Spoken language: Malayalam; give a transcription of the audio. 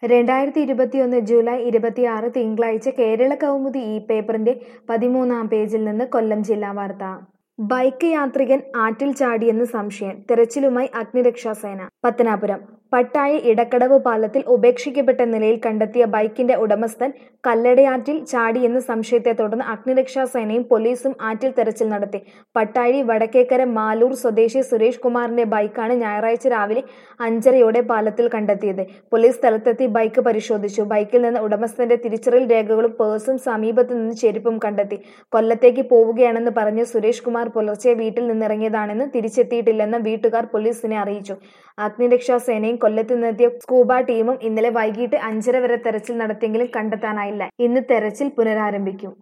രണ്ടായിരത്തി ഇരുപത്തിയൊന്ന് ജൂലൈ ഇരുപത്തിയാറ് തിങ്കളാഴ്ച കേരള കൗമുദി ഈ പേപ്പറിന്റെ പതിമൂന്നാം പേജിൽ നിന്ന് കൊല്ലം ജില്ലാ വാർത്ത ബൈക്ക് യാത്രികൻ ആറ്റിൽ ചാടിയെന്ന് സംശയം തെരച്ചിലുമായി അഗ്നിരക്ഷാസേന പത്തനാപുരം പട്ടായ ഇടക്കടവ് പാലത്തിൽ ഉപേക്ഷിക്കപ്പെട്ട നിലയിൽ കണ്ടെത്തിയ ബൈക്കിന്റെ ഉടമസ്ഥൻ കല്ലടയാറ്റിൽ ചാടിയെന്ന സംശയത്തെ തുടർന്ന് അഗ്നിരക്ഷാസേനയും പോലീസും ആറ്റിൽ തെരച്ചിൽ നടത്തി പട്ടാഴി വടക്കേക്കര മാലൂർ സ്വദേശി സുരേഷ് കുമാറിന്റെ ബൈക്കാണ് ഞായറാഴ്ച രാവിലെ അഞ്ചരയോടെ പാലത്തിൽ കണ്ടെത്തിയത് പോലീസ് സ്ഥലത്തെത്തി ബൈക്ക് പരിശോധിച്ചു ബൈക്കിൽ നിന്ന് ഉടമസ്ഥന്റെ തിരിച്ചറിയൽ രേഖകളും പേഴ്സും സമീപത്ത് നിന്ന് ചെരുപ്പും കണ്ടെത്തി കൊല്ലത്തേക്ക് പോവുകയാണെന്ന് പറഞ്ഞ് സുരേഷ് കുമാർ പുലർച്ചെ വീട്ടിൽ നിന്നിറങ്ങിയതാണെന്ന് തിരിച്ചെത്തിയിട്ടില്ലെന്ന് വീട്ടുകാർ പോലീസിനെ അറിയിച്ചു അഗ്നിരക്ഷാസേനയും കൊല്ലത്ത് നിന്നെത്തിയ സ്കൂബ ടീമും ഇന്നലെ വൈകിട്ട് അഞ്ചര വരെ തെരച്ചിൽ നടത്തിയെങ്കിലും കണ്ടെത്താനായില്ല ഇന്ന് തെരച്ചിൽ പുനരാരംഭിക്കും